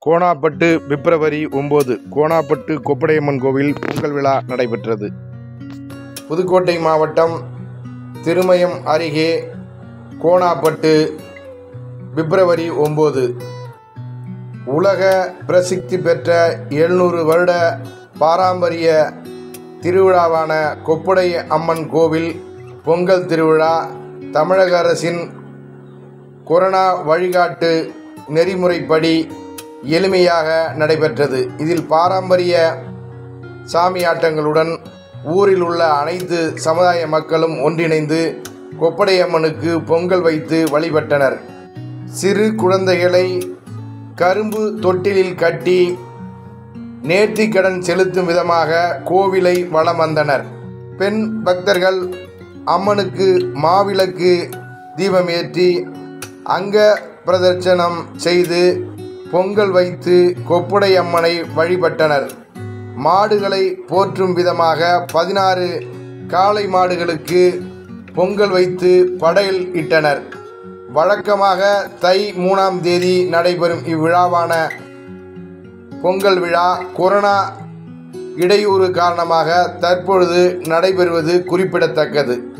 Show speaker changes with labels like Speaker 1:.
Speaker 1: கோனாப்பட்டு பிப்ரவரி ஒம்பது கோனாப்பட்டு கொப்படையம்மன் கோவில் பொங்கல் விழா நடைபெற்றது புதுக்கோட்டை மாவட்டம் திருமயம் அருகே கோனாப்பட்டு பிப்ரவரி ஒம்பது உலக பிரசித்தி பெற்ற எழுநூறு வருட பாரம்பரிய திருவிழாவான கொப்புடை அம்மன் கோவில் பொங்கல் திருவிழா தமிழக அரசின் கொரோனா வழிகாட்டு நெறிமுறைப்படி எளிமையாக நடைபெற்றது இதில் பாரம்பரிய சாமியாட்டங்களுடன் ஊரில் உள்ள அனைத்து சமுதாய மக்களும் ஒன்றிணைந்து கொப்படையம்மனுக்கு பொங்கல் வைத்து வழிபட்டனர் சிறு குழந்தைகளை கரும்பு தொட்டிலில் கட்டி நேர்த்திக்கடன் செலுத்தும் விதமாக கோவிலை வலம் வந்தனர் பெண் பக்தர்கள் அம்மனுக்கு மாவிளக்கு தீபமேற்றி அங்க பிரதட்சணம் செய்து பொங்கல் வைத்து கொப்புடை அம்மனை வழிபட்டனர் மாடுகளை போற்றும் விதமாக பதினாறு காளை மாடுகளுக்கு பொங்கல் வைத்து படையல் இட்டனர் வழக்கமாக தை மூணாம் தேதி நடைபெறும் இவ்விழாவான பொங்கல் விழா கொரோனா இடையூறு காரணமாக தற்பொழுது நடைபெறுவது குறிப்பிடத்தக்கது